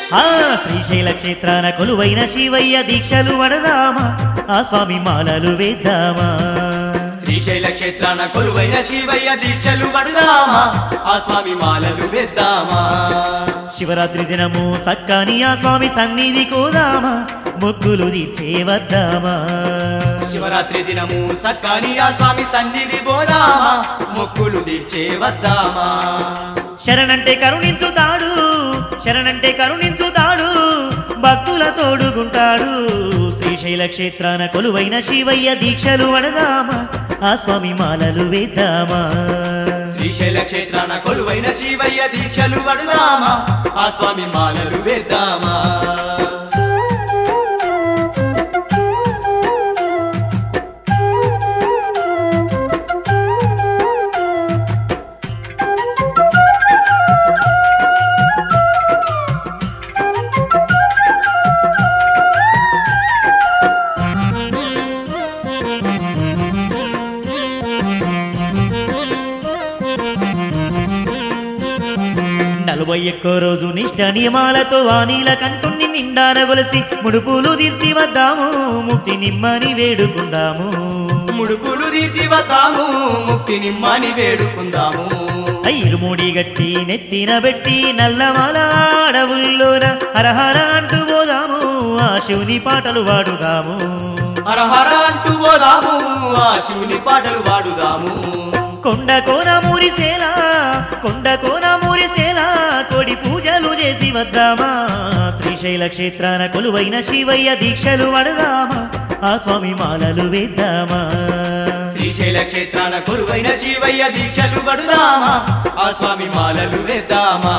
ఆ శ్రీశైల క్షేత్రాన కొలువైన శివయ్య దీక్షలు వడదామా ఆ స్వామి మాలలు వేద్దామా శ్రీశైల క్షేత్రాన కొలువైన శివయ్య దీక్షలు పడుదామా ఆ స్వామి మాలలు వేద్దామా శివరాత్రి దినము సక్కాని ఆ స్వామి సన్నిధి కోదామా మొక్కులు తీర్చే వద్దామా శివరాత్రి దినము సక్కాని ఆ స్వామి సన్నిధి పోదామా మొక్కులు తీర్చే వద్దామా శరణంటే కరుణించుతాడు శరణంటే కరుణించుతాడు భక్తుల తోడుగుంటాడు శ్రీశైల క్షేత్రాన కొలువైన శివయ్య దీక్షలు వడదామా ఆ స్వామి మాలలు వేద్దామా శ్రీశైల క్షేత్రాన కొలువైన శివయ్య దీక్షలు పడుదామా ఆ స్వామి మాలలు వేద్దామా నలభై ఒక్కో రోజు నిష్ట నియమాలతో వానీల కంటుని నిండాన గొలిసి ముడుపులు తీర్చి వద్దాము ముక్తి నిమ్మని వేడుకుందాము ముడుపులు తీర్చి వద్దాము ముక్తి నిమ్మని వేడుకుందాము ఇరుముడి గట్టి నెత్తిన పెట్టి నల్లమాల అడవుల్లోన హరహర అంటూ పోదాము ఆ శివుని పాటలు వాడుదాము హరహర అంటూ పోదాము ఆ శివుని పాటలు పాడుదాము కొండ కోన మురిసేలా కొండ కోన మురిసేలా కొడి పూజలు చేసి వద్దామా శ్రీశైల క్షేత్రాన కొలువైన శివయ్య దీక్షలు వడదామా ఆ స్వామి మాలలు వేద్దామా శ్రీశైల క్షేత్రాన కొలువైన శివయ్య దీక్షలు పడుదామా ఆ స్వామి మాలలు వేద్దామా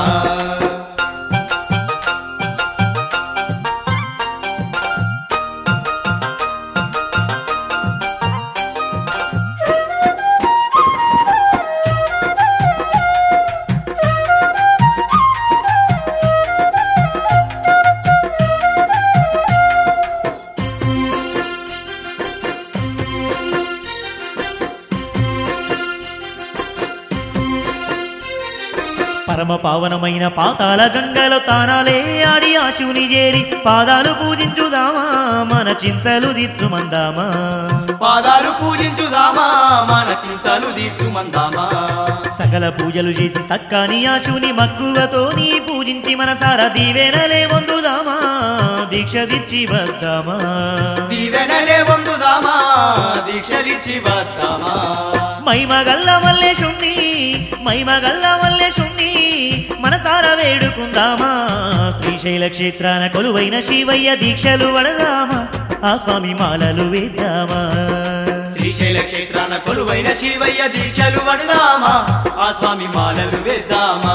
పరమ పావనమైన పాతాల గంగలో తానాలే ఆడి ఆ శివుని చేరి పాదాలు పూజించుదామా మన చింతలు దిచ్చుమందామా పాదాలు పూజించుదామా మన చింతలు తీర్చుమందామా సకల పూజలు చేసి సక్కాని ఆ శివుని మక్కువతో నీ పూజించి మనసారా దీవెనలే వందుదామా దీక్ష దిచ్చి వద్దామా దీవెనలే వందుదామా దీక్షలిచ్చి వద్దామా మైమగల్ల మల్లేశుణ్ణి మైమగల్ల మల్లేశుణ్ణి మనసారా వేడుకుందామా శ్రీశైల క్షేత్రాన కొలువైన శివయ్య దీక్షలు వడదామా ఆ స్వామి మాలలు వేద్దామా శ్రీశైల క్షేత్రాన కొలువైన శివయ్య దీక్షలు పడుదామా ఆ స్వామి మాలలు వేద్దామా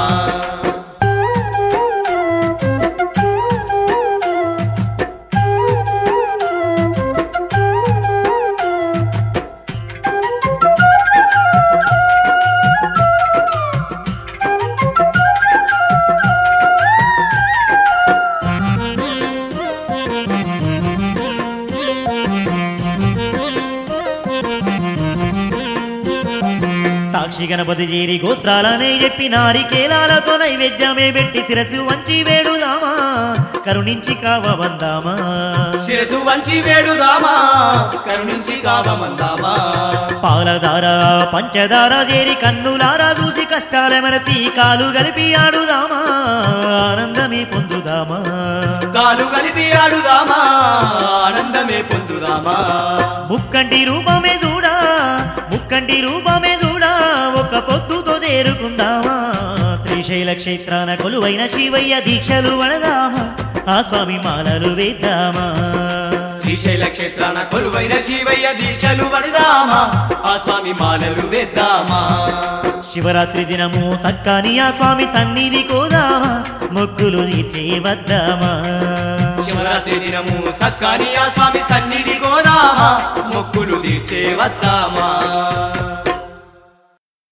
సాక్షి గణపతి చేరి గోత్రాలనే చెప్పి నారికేలాలతో నైవేద్యమే పెట్టి శిరసు వంచి వేడుదామా కరుణించి కావబందామా శిరసు వంచి వేడుదామా కరుణించి కావమందామా పాలధార పంచదార చేరి కన్నులారా చూసి కష్టాల మరచి కాలు కలిపి ఆడుదామా ఆనందమే పొందుదామా కాలు కలిపి ఆడుదామా ఆనందమే పొందుదామా ముక్కంటి రూపమే చూడా ముక్కంటి రూపమే చూడా ఒక పొద్దుతో చేరుకుందామా శ్రీశైల క్షేత్రాన కొలువైన శివయ్య దీక్షలు వడదామా ఆ స్వామి మాలలు వేద్దామా శ్రీశైల క్షేత్రాన కొలువైన శివయ్య దీక్షలు పడుదామా ఆ స్వామి మాలలు వేద్దామా శివరాత్రి దినము సక్కాని ఆ స్వామి సన్నిధి కోదామా మొక్కులు తీర్చే వద్దామా శివరాత్రి దినము సక్కాని ఆ స్వామి సన్నిధి గోదామా మొక్కులు తీర్చే వద్దామా